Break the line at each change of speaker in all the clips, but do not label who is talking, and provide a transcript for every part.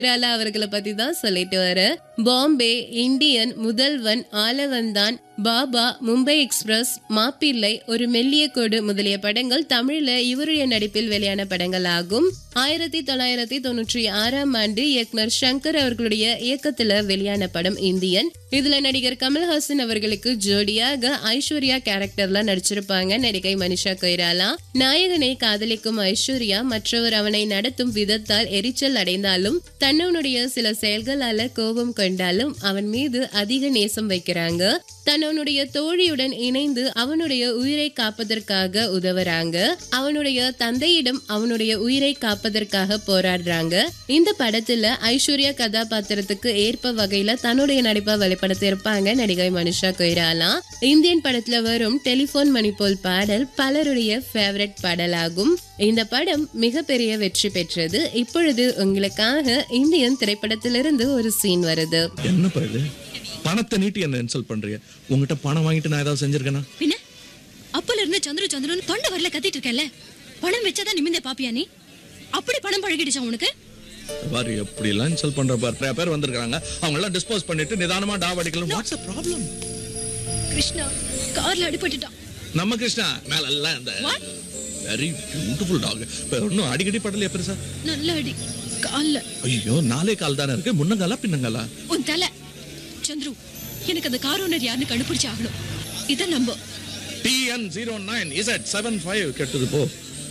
கொய்ராலா அவர்களை பத்தி தான் சொல்லிட்டு வர பாம்பே இந்தியன் முதல்வன் ஆலவந்தான் பாபா மும்பை எக்ஸ்பிரஸ் மாப்பிள்ளை ஒரு மெல்லிய கோடு முதலிய படங்கள் தமிழ்ல இவருடைய நடிப்பில் வெளியான படங்கள் ஆகும் ஆயிரத்தி தொள்ளாயிரத்தி தொண்ணூற்றி ஆறாம் ஆண்டு இயக்குனர் சங்கர் அவர்களுடைய இயக்கத்துல வெளியான படம் இந்தியன் இதுல நடிகர் கமல்ஹாசன் அவர்களுக்கு ஜோடியாக ஐஸ்வர்யா கேரக்டர்ல நடிச்சிருப்பாங்க நடிகை மனிஷா கொய்ராலா நாயகனை காதலிக்கும் ஐஸ்வர்யா மற்றவர் அவனை நடத்தும் விதத்தால் எரிச்சல் அடைந்தாலும் தன்னவனுடைய சில செயல்களால கோபம் கொண்டாலும் அவன் மீது அதிக நேசம் வைக்கிறாங்க தன்னவனுடைய தோழியுடன் இணைந்து அவனுடைய உயிரை காப்பதற்காக உதவுறாங்க அவனுடைய தந்தையிடம் அவனுடைய உயிரை காப்பதற்காக போராடுறாங்க இந்த படத்துல ஐஸ்வர்யா கதாபாத்திரத்துக்கு ஏற்ப வகையில தன்னுடைய நடிப்பை வெளிப்படுத்தி இருப்பாங்க நடிகை மனிஷா கொய்ராலா இந்தியன் படத்துல வரும் டெலிபோன் மணி போல் பாடல் பலருடைய ஃபேவரட் பாடலாகும் இந்த படம் மிகப்பெரிய வெற்றி பெற்றது இப்பொழுது உங்களுக்காக இந்தியன் திரைப்படத்திலிருந்து ஒரு சீன் வருது
என்னப்பா இது பணத்தை நீட்டி என்ன இன்சல்ட் பண்றீங்க உங்ககிட்ட பணம் வாங்கிட்டு நான் ஏதாவது செஞ்சிருக்கேனா
பின்ன அப்பல இருந்து சந்துரு சந்துருன்னு தொண்டை வரல கத்திட்டு இருக்கல பணம் வச்சாதான் நிமிந்த பாப்பியா நீ அப்படி பணம் பழகிடுச்சா உனக்கு
பாரு எப்படி எல்லாம் இன்சல்ட் பண்ற பாரு நிறைய பேர் வந்திருக்காங்க அவங்க எல்லாம் டிஸ்போஸ் பண்ணிட்டு நிதானமா டாவ் அடிக்கலாம் வாட்ஸ் ப்ராப்ளம்
கிருஷ்ணா கார்ல அடிபட்டுட்டான்
நம்ம கிருஷ்ணா மேல எல்லாம் இந்த
What?
வெரி பியூட்டிஃபுல் டாக் ஒன்னும் அடிக்கடி படலையா பெருசா
நல்ல அடி கால்ல
ஐயோ நாலே கால் தானே இருக்கு முன்னங்காலா பின்னங்காலா
உன் தலை சந்துரு எனக்கு அந்த கார் ஓனர் யாருன்னு கண்டுபிடிச்சு ஆகணும் இத நம்ப
TN zero nine Z seven five கெட்டது போ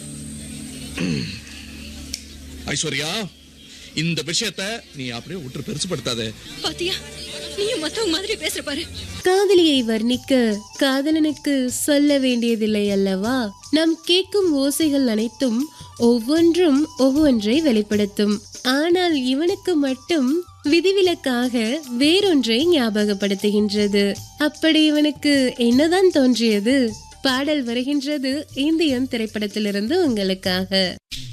ஐஸ்வர்யா இந்த விஷயத்த நீ அப்படியே விட்டு பெருசுப்படுத்தாதே
பாத்தியா நீயும் மத்தவங்க மாதிரி பேசுற பாரு
காதலியை வர்ணிக்க காதலனுக்கு சொல்ல வேண்டியதில்லை அல்லவா நாம் கேட்கும் ஓசைகள் அனைத்தும் ஒவ்வொன்றும் ஒவ்வொன்றை வெளிப்படுத்தும் ஆனால் இவனுக்கு மட்டும் விதிவிலக்காக வேறொன்றை ஞாபகப்படுத்துகின்றது அப்படி இவனுக்கு என்னதான் தோன்றியது பாடல் வருகின்றது இந்தியன் திரைப்படத்திலிருந்து உங்களுக்காக